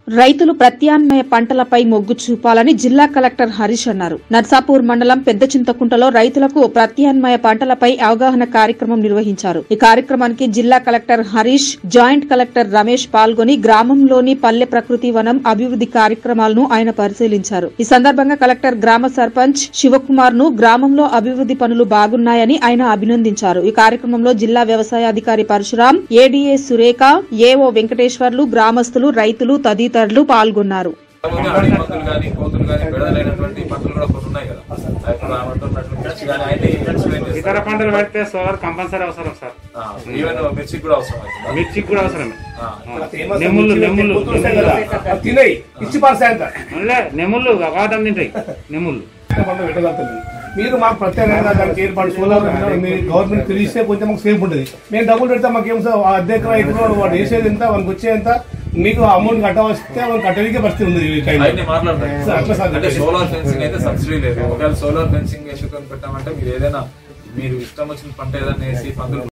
రైతులు ప్రత్యామ్నాయ పంటలపై మొగ్గు చూపాలని జిల్లా కలెక్టర్ హరీష్ అన్నారు నర్సాపూర్ మండలం పెద్ద చింతకుంటలో రైతులకు ప్రత్యామ్నాయ పంటలపై అవగాహన కార్యక్రమం నిర్వహించారు ఈ కార్యక్రమానికి జిల్లా collector Harish joint collector Ramesh పాల్గొని గ్రామంలోని పల్లె ప్రకృతి వనం అభివృద్ది కార్యక్రమాలను ఆయన పరిశీలించారు ఈ సందర్భంగా కలెక్టర్ గ్రామ సర్పంచ్ శివకుమార్ ను గ్రామంలో అభివృద్ది పనులు బాగున్నాయని ఆయన అభినందించారు ఈ కార్యక్రమంలో జిల్లా వ్యవసాయ అధికారి పరశురాం ఏడీఏ సురేఖ ఏఓ వెంకటేశ్వర్లు గ్రామస్తులు రైతులు తదితరులు పాల్గొన్నారు కాకపోతే అడవి పందులు కానీ కోతులు కానీ బెడదలైనటువంటి పంటలు కూడా కొన్ని ఉన్నాయి కదా అవి ఇప్పుడు రామంటున్నట్లు మిర్చి కానీ అవన్నీ ఎక్స్ప్లెయిన్ ఇతర చేస్తారు పంటలు పెడితే సోలార్ కంపల్సరీ అవసరం సార్ ఆ, ఈవెన్ మిర్చికి కూడా అవసరం అవుతుంది మిర్చికి కూడా అవసరమే ఆ, నెమ్ముళ్ళు నెమ్ముళ్ళు తినయి ఇచ్చి పార్సాయంత మళ్ళీ నెమ్ముళ్ళు అగాధం తింటాయి నెమ్ముళ్ళు పంట పెట్టగలుగుతుంది మీరు మాకు ప్రత్యేకంగా దానికి ఏర్పాటు సోలార్ మీ గవర్నమెంట్ తెలిస్తే కొంచెం మాకు సేఫ్ ఉంటుంది మేము డబ్బులు పెడితే మాకు ఏం సార్ అద్దె ఎకరా ఎకరా వాడు వేసేది ఎంత మనకు వచ్చే ఎంత మీకు అమౌంట్ కట్టవస్తే మనకు కట్టడానికి పరిస్థితి ఉంది ఈ టైంలో. అవన్నీ మాట్లాడతాం సార్, అట్లా సార్ అంటే సోలార్ ఫెన్సింగ్ అయితే సబ్సిడీ లేదు ఒకవేళ సోలార్ ఫెన్సింగ్ వేసుకొని పెట్టామంటే మీరు ఏదైనా మీరు ఇష్టం వచ్చిన పంట ఏదైనా వేసి పందులు